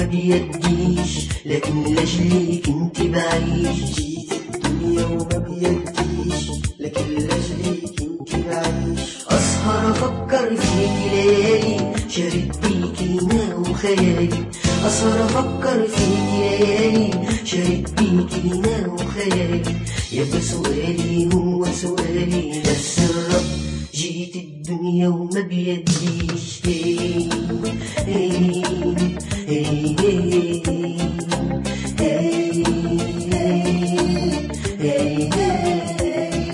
وما بيديش لكن لاجلك انت بعيش جيت الدنيا وما بيديش لكن لاجلك انت بعيش أسهر أفكر فيك ليالي شارد بيكي نام خيالي أسهر أفكر فيك ليالي شارد بيكي نام خيالي يبقى سؤالي هو سؤالي نفس الرب جيت الدنيا وما بيديش هي هي هي هي هي هي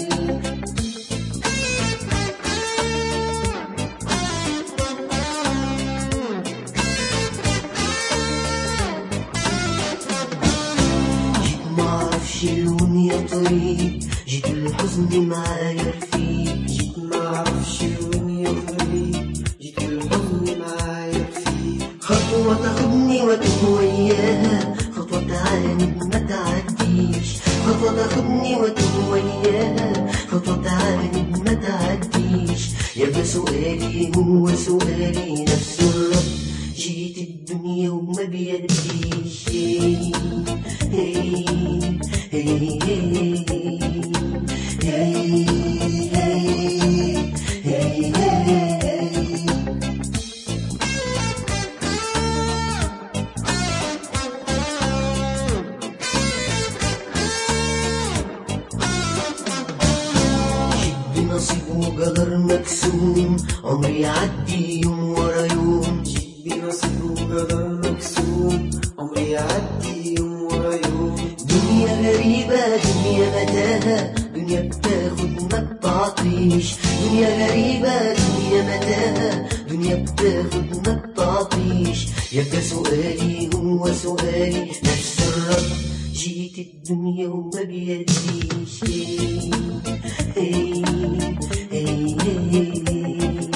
جيت معرفش لون يا طريق جيت الحزن معايا رفيق جيت معرفش وين يا طريق جيت الحزن معايا فيه خطوة تاخدني واتوه وياها خطوة تعاند ما تعديش خطوة تاخدني واتوه وياها خطوة تعاند ما تعديش يبقى سؤالي هو سؤالي نفس الرب جيت الدنيا وما بيديش هي هي هي هي هي هي جيت بنصيب وقدر مكسوم عمري يعدي يوم ورا يوم جيت بنصيب وقدر مكسوم عمري يعدي يوم ورا يوم دنيا غريبة دنيا متاهة دنيا بتاخد ما بتعطيش دنيا غريبة دنيا متاهة دنيا بتاخد ما بتعطيش يبقى سؤالي هو سؤالي نفس الرد جيت الدنيا وما بيديش هي هي هي